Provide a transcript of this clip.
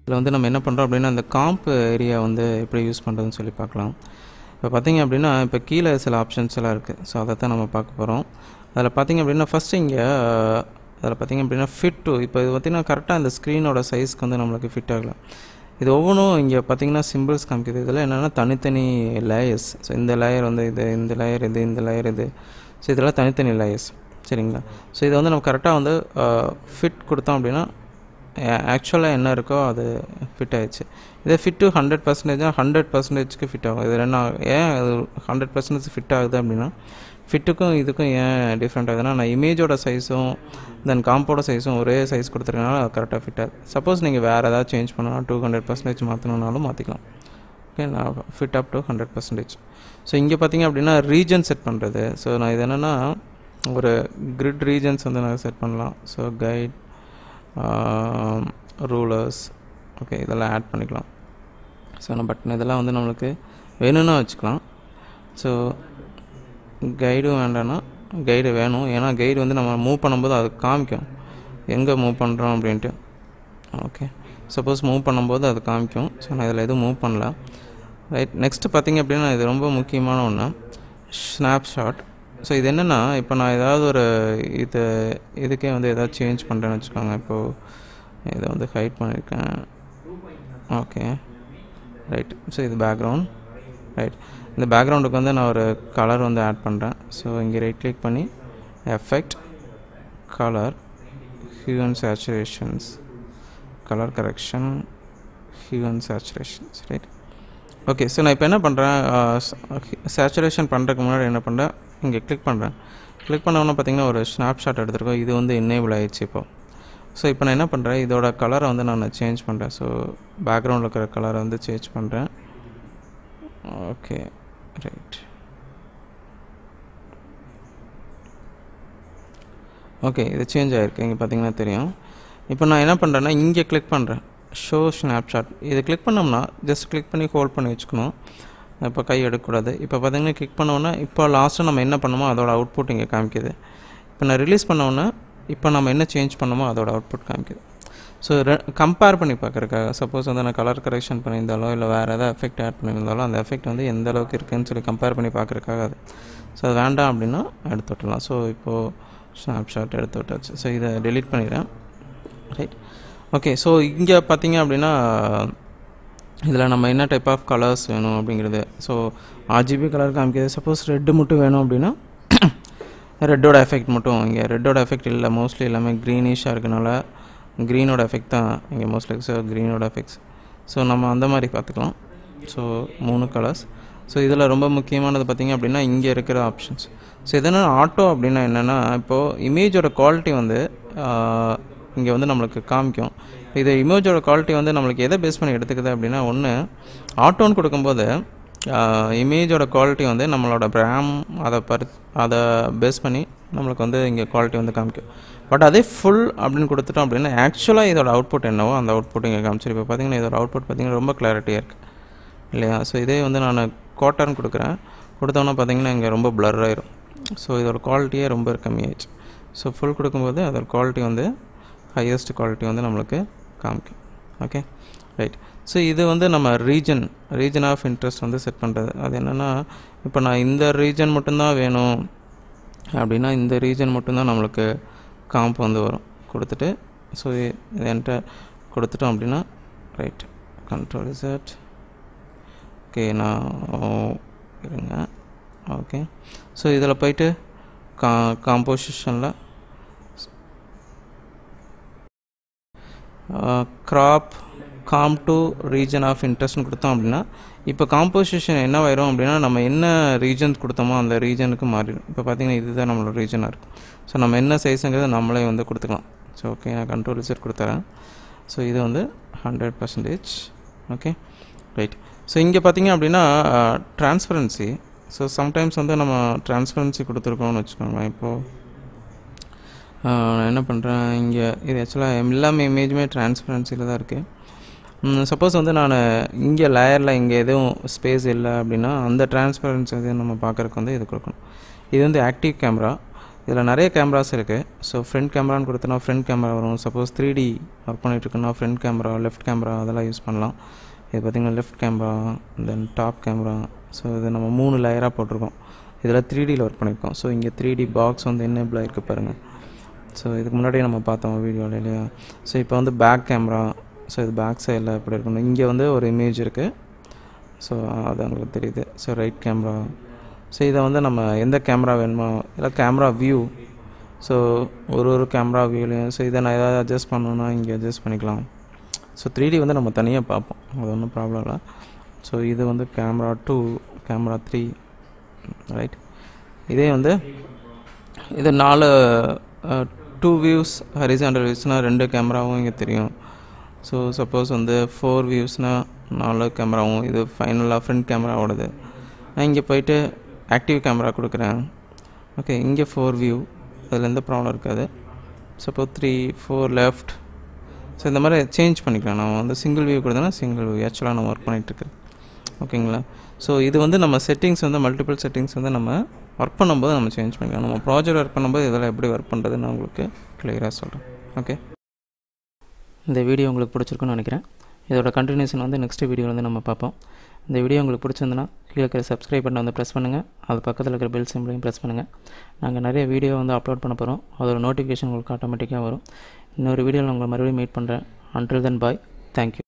இதில் வந்து நம்ம என்ன பண்ணுறோம் அப்படின்னா அந்த காம்ப் ஏரியா வந்து எப்படி யூஸ் பண்ணுறதுன்னு சொல்லி பார்க்கலாம் இப்போ பார்த்தீங்க அப்படின்னா இப்போ கீழே சில ஆப்ஷன்ஸ் எல்லாம் இருக்குது ஸோ அதை தான் நம்ம பார்க்க போகிறோம் அதில் பார்த்தீங்க அப்படின்னா ஃபஸ்ட்டு இங்கே அதில் பார்த்தீங்க அப்படின்னா ஃபிட் டு இப்போ இது பார்த்திங்கன்னா கரெக்டாக இந்த ஸ்க்ரீனோட சைஸ்க்கு வந்து நம்மளுக்கு ஃபிட் ஆகலாம் இது ஒவ்வொன்றும் இங்கே பார்த்தீங்கன்னா சிம்பிள்ஸ் காமிக்குது இதில் என்னென்னா தனித்தனி லேயர்ஸ் ஸோ இந்த லேயர் வந்து இது இந்த லேயர் இது இந்த லேயர் இது ஸோ இதெல்லாம் தனித்தனி லேயர்ஸ் சரிங்களா ஸோ இதை வந்து நம்ம கரெக்டாக வந்து ஃபிட் கொடுத்தோம் அப்படின்னா ஆக்சுவலாக என்ன இருக்கோ அது ஃபிட் ஆயிடுச்சு இதே ஃபிட் டு ஹண்ட்ரட் பர்சன்டேஜாக ஹண்ட்ரட் பர்சன்டேஜ்க்கு ஃபிட் ஆகும் இது ரெண்டு ஏன் அது ஹண்ட்ரட் பர்சன்டேஜ் ஃபிட் ஆகுது அப்படின்னா ஃபிட்டுக்கும் இதுக்கும் ஏன் டிஃப்ரெண்ட் ஆகுதுன்னா நான் இமேஜோட சைஸும் தென் காம்போட சைஸும் ஒரே சைஸ் கொடுத்துருக்கனால அது கரெக்டாக ஃபிட் ஆகுது சப்போஸ் நீங்கள் வேறு ஏதாவது சேஞ்ச் பண்ணணும் டூ ஹண்ட்ரட் பர்சன்டேஜ் மாற்றணுன்னாலும் மாற்றிக்கலாம் ஓகே நான் fit up to hundred percentage so இங்கே பார்த்தீங்க அப்படின்னா ரீஜன் செட் பண்ணுறது ஸோ நான் இது என்னென்னா ஒரு கிரிட் ரீஜன்ஸ் வந்து நான் செட் பண்ணலாம் ஸோ கைட் ரூலர்ஸ் ஓகே இதெல்லாம் ஆட் பண்ணிக்கலாம் ஸோ நம்ம பட்டன் இதெல்லாம் வந்து நம்மளுக்கு வேணும்னா வச்சுக்கலாம் ஸோ கைடும் வேண்டாம்னா கைடு வேணும் ஏன்னா கைடு வந்து நம்ம மூவ் பண்ணும்போது அது காமிக்கும் எங்கே மூவ் பண்ணுறோம் அப்படின்ட்டு ஓகே சப்போஸ் மூவ் பண்ணும்போது அது காமிக்கும் ஸோ நான் இதில் எதுவும் மூவ் பண்ணல ரைட் நெக்ஸ்ட்டு பார்த்தீங்க அப்படின்னா இது ரொம்ப முக்கியமான ஒன்று ஸ்னாப்ஷாட் ஸோ இது என்னென்னா இப்போ நான் ஏதாவது ஒரு இது இதுக்கே வந்து ஏதாவது சேஞ்ச் பண்ணுறேன்னு வச்சுக்கோங்க இப்போது இதை வந்து ஹைட் பண்ணியிருக்கேன் ஓகே ரைட் ஸோ இது பேக்ரவுண்ட் ரைட் இந்த பேக்ரவுண்டுக்கு வந்து நான் ஒரு கலர் வந்து ஆட் பண்ணுறேன் ஸோ இங்கே ரைட் கிளிக் பண்ணி effect colour hue and saturations colour correction hue and saturations right okay so நான் இப்போ என்ன பண்ணுறேன் சேச்சுரேஷன் பண்ணுறதுக்கு முன்னாடி என்ன பண்ணுறேன் இங்கே கிளிக் பண்ணுறேன் கிளிக் பண்ணோன்னா பார்த்தீங்கன்னா ஒரு ஸ்னாப்ஷாட் எடுத்துருக்கோம் இது வந்து என்னேபிள் ஆயிடுச்சு இப்போ ஸோ இப்போ நான் என்ன பண்ணுறேன் இதோட கலரை வந்து நான் சேஞ்ச் பண்ணுறேன் ஸோ பேக்ரவுண்டில் இருக்கிற கலரை வந்து சேஞ்ச் பண்ணுறேன் ஓகே ரைட் ஓகே இது சேஞ்ச் ஆகிருக்கு இங்கே பார்த்தீங்கன்னா தெரியும் இப்போ நான் என்ன பண்ணுறேன்னா இங்கே கிளிக் பண்ணுறேன் ஷோ ஸ்னாப்ஷாட் இது கிளிக் பண்ணோம்னா ஜஸ்ட் கிளிக் பண்ணி ஹோல்ட் பண்ணி வச்சுக்கணும் இப்போ கை எடுக்கக்கூடாது இப்போ பார்த்தீங்கன்னா கிளிக் பண்ணோன்னா இப்போ லாஸ்ட்டு நம்ம என்ன பண்ணோமோ அதோட அவுட்புட் இங்கே காமிக்குது இப்போ நான் ரிலீஸ் பண்ணோன்னே இப்போ நம்ம என்ன சேஞ்ச் பண்ணோமோ அதோட அவுட்புட் காமிக்குது ஸோ ரெ கம்பேர் பண்ணி பார்க்குறக்காக சப்போஸ் வந்து நான் கலர் கரெக்ஷன் பண்ணியிருந்தாலோ இல்லை வேறு எதாவது எஃபெக்ட் ஆட் பண்ணியிருந்தாலோ அந்த எஃபெக்ட் வந்து எந்த அளவுக்கு இருக்குதுன்னு சொல்லி கம்பேர் பண்ணி பார்க்குறக்காக அது ஸோ அது வேண்டாம் அப்படின்னா எடுத்து விட்டுலாம் ஸோ இப்போது ஸ்னாப்ஷாட் எடுத்து விட்டாச்சு ஸோ இதை டெலீட் பண்ணிடுறேன் ரைட் ஓகே ஸோ இங்கே பார்த்தீங்க அப்படின்னா இதில் நம்ம என்ன டைப் ஆஃப் கலர்ஸ் வேணும் அப்படிங்கிறது ஸோ ஆர்ஜிபி கலர் காமிக்கிறது சப்போஸ் ரெட்டு மட்டும் வேணும் அப்படின்னா ரெட்டோட எஃபெக்ட் மட்டும் இங்கே ரெட்டோட எஃபெக்ட் இல்லை மோஸ்ட்லி எல்லாமே க்ரீனிஷாக இருக்கனால க்ரீனோட எஃபெக்ட் தான் இங்கே மோஸ்ட்லி ஸோ க்ரீனோட எஃபெக்ட்ஸ் ஸோ நம்ம அந்த மாதிரி பார்த்துக்கலாம் ஸோ மூணு கலர்ஸ் ஸோ இதில் ரொம்ப முக்கியமானது பார்த்திங்க அப்படின்னா இங்கே இருக்கிற ஆப்ஷன்ஸ் ஸோ இதனால் ஆட்டோ அப்படின்னா என்னென்னா இப்போது இமேஜோட குவாலிட்டி வந்து இங்கே வந்து நம்மளுக்கு காமிக்கும் இது இமேஜோட குவாலிட்டி வந்து நம்மளுக்கு எதை பேஸ் பண்ணி எடுத்துக்குது அப்படின்னா ஒன்று ஆட்டோன்னு கொடுக்கும்போது இமேஜோட குவாலிட்டி வந்து நம்மளோட ரேம் அதை பரி அதை பேஸ் பண்ணி நம்மளுக்கு வந்து இங்கே குவாலிட்டி வந்து காமிக்கும் பட் அதே ஃபுல் அப்படின்னு கொடுத்துட்டோம் அப்படின்னா ஆக்சுவலாக இதோட அவுட்புட் என்னவோ அந்த அவுட்புட் இங்கே காமிச்சிரு இப்போ பார்த்தீங்கன்னா இதோட அவுட்புட் பார்த்தீங்கன்னா ரொம்ப கிளாரிட்டியாக இருக்குது இல்லையா ஸோ இதே வந்து நான் குவார்ட்டர்னு கொடுக்குறேன் கொடுத்தோன்னா பார்த்தீங்கன்னா இங்கே ரொம்ப பிளர் ஆயிரும் ஸோ இதோட குவாலிட்டியே ரொம்ப கம்மியாயிடுச்சு ஸோ ஃபுல் கொடுக்கும்போது அதோட குவாலிட்டி வந்து ஹையஸ்ட் குவாலிட்டி வந்து நம்மளுக்கு காமிக்கும் ஓகே ரைட் ஸோ இது வந்து நம்ம ரீஜன் ரீஜன் ஆஃப் இன்ட்ரெஸ்ட் வந்து செட் பண்ணுறது அது என்னென்னா இப்போ நான் இந்த ரீஜன் மட்டும்தான் வேணும் அப்படின்னா இந்த ரீஜன் மட்டும்தான் நம்மளுக்கு காம்ப் வந்து வரும் கொடுத்துட்டு ஸோ இது என்கிட்ட கொடுத்துட்டோம் அப்படின்னா ரைட் கண்ட்ரோல் இசட் ஓகே நான் இருங்க ஓகே ஸோ இதில் போயிட்டு கா காம்போசிஷனில் க்ராப் காம் டு ரீஜன் ஆஃப் இன்ட்ரெஸ்ட்னு கொடுத்தோம் அப்படின்னா இப்போ காம்போசிஷன் என்ன ஆயிரும் அப்படின்னா நம்ம என்ன ரீஜன் கொடுத்தோமோ அந்த ரீஜனுக்கு மாறிடும் இப்போ பார்த்தீங்கன்னா இதுதான் நம்மளோட ரீஜனாக இருக்கும் ஸோ நம்ம என்ன சைஸுங்கிறத நம்மளே வந்து கொடுத்துக்கலாம் ஸோ ஓகே நான் கண்ட்ரோல் ரிசர்ட் கொடுத்துறேன் ஸோ இது வந்து hundred percentage okay right so இங்கே பார்த்தீங்க அப்படின்னா ட்ரான்ஸ்பரன்சி ஸோ சம்டைம்ஸ் வந்து நம்ம ட்ரான்ஸ்பரன்சி கொடுத்துருக்கோம்னு வச்சுக்கோங்க இப்போது நான் என்ன பண்ணுறேன் இங்கே இது ஆக்சுவலாக எல்லாமே இமேஜுமே ட்ரான்ஸ்பரன்சியில் தான் இருக்குது சப்போஸ் வந்து நான் இங்கே லேயரில் இங்கே எதுவும் ஸ்பேஸ் இல்லை அப்படின்னா அந்த ட்ரான்ஸ்பரன்சி வந்து நம்ம பார்க்குறக்கு வந்து இது கொடுக்கணும் இது வந்து ஆக்டிவ் கேமரா இதில் நிறைய கேமராஸ் இருக்குது ஸோ ஃப்ரண்ட் கேமரான்னு கொடுத்தனா ஃப்ரண்ட் கேமரா வரும் சப்போஸ் த்ரீ டி ஒர்க் பண்ணிகிட்ருக்குன்னா ஃப்ரண்ட் கேமரா லெஃப்ட் கேமரா அதெல்லாம் யூஸ் பண்ணலாம் இது பார்த்திங்கன்னா left camera then top camera so இது நம்ம மூணு லேயராக போட்டிருக்கோம் இதில் த்ரீ டியில் ஒர்க் பண்ணியிருக்கோம் ஸோ இங்கே த்ரீ டி பாக்ஸ் வந்து என்னேபிள் ஆகிருக்கு பாருங்கள் ஸோ இதுக்கு முன்னாடியே நம்ம பார்த்தோம் வீடியோவில் இல்லையா ஸோ இப்போ வந்து பேக் கேமரா ஸோ இது பேக் சைடில் எப்படி இருக்கணும் இங்கே வந்து ஒரு இமேஜ் இருக்குது ஸோ அது உங்களுக்கு தெரியுது ஸோ ரைட் கேமரா ஸோ இதை வந்து நம்ம எந்த கேமரா வேணுமோ இல்லை கேமரா வியூ ஸோ ஒரு ஒரு கேமரா வியூலையும் ஸோ இதை நான் ஏதாவது அட்ஜஸ்ட் பண்ணணுன்னா இங்கே அட்ஜஸ்ட் பண்ணிக்கலாம் ஸோ த்ரீ டி வந்து நம்ம தனியாக பார்ப்போம் அது ஒன்றும் ப்ராப்ளம் இல்லை ஸோ இது வந்து camera two camera three right இதே வந்து இது நாலு டூ வியூஸ் ஹரிசாண்டல் வியூஸ்னால் ரெண்டு கேமராவும் இங்கே தெரியும் ஸோ சப்போஸ் வந்து ஃபோர் வியூஸ்னால் நாலு கேமராவும் இது ஃபைனலாக ஃப்ரண்ட் கேமராவோடது நான் இங்கே போயிட்டு ஆக்டிவ் கேமரா கொடுக்குறேன் ஓகே இங்கே ஃபோர் வியூ அதில் எந்த ப்ராப்ளம் இருக்காது suppose three four left so இந்த மாதிரி சேஞ்ச் பண்ணிக்கலாம் நான் வந்து சிங்கிள் வியூ கொடுத்தேன்னா சிங்கிள் வியூ ஆக்சுவலாக நான் ஒர்க் பண்ணிகிட்ருக்கேன் ஓகேங்களா ஸோ இது வந்து நம்ம செட்டிங்ஸ் வந்து மல்டிபிள் செட்டிங்ஸ் வந்து நம்ம ஒர்க் பண்ணும்போது நம்ம சேஞ்ச் பண்ணிக்கலாம் நம்ம ப்ராஜெக்ட் ஒர்க் பண்ணும்போது இதெல்லாம் எப்படி ஒர்க் பண்ணுறதுன்னு நான் உங்களுக்கு கிளியராக சொல்கிறேன் ஓகே இந்த வீடியோ உங்களுக்கு பிடிச்சிருக்குன்னு நினைக்கிறேன் இதோட கண்டினியூஷன் வந்து நெக்ஸ்ட் வீடியோ வந்து நம்ம பார்ப்போம் இந்த வீடியோ உங்களுக்கு பிடிச்சிருந்துன்னா கீழே இருக்கிற சப்ஸ்கிரைப் பண்ண வந்து ப்ரெஸ் பண்ணுங்கள் அது பக்கத்தில் இருக்கிற பெல் சிம்பிளையும் ப்ரெஸ் பண்ணுங்கள் நாங்கள் நிறைய வீடியோ வந்து அப்லோட் பண்ண போகிறோம் அதோட நோட்டிஃபிகேஷன் உங்களுக்கு ஆட்டோமேட்டிக்காக வரும் இன்னொரு வீடியோவில் உங்களை மறுபடியும் மீட் பண்ணுறேன் அன்டில் தென் பாய் தேங்க்யூ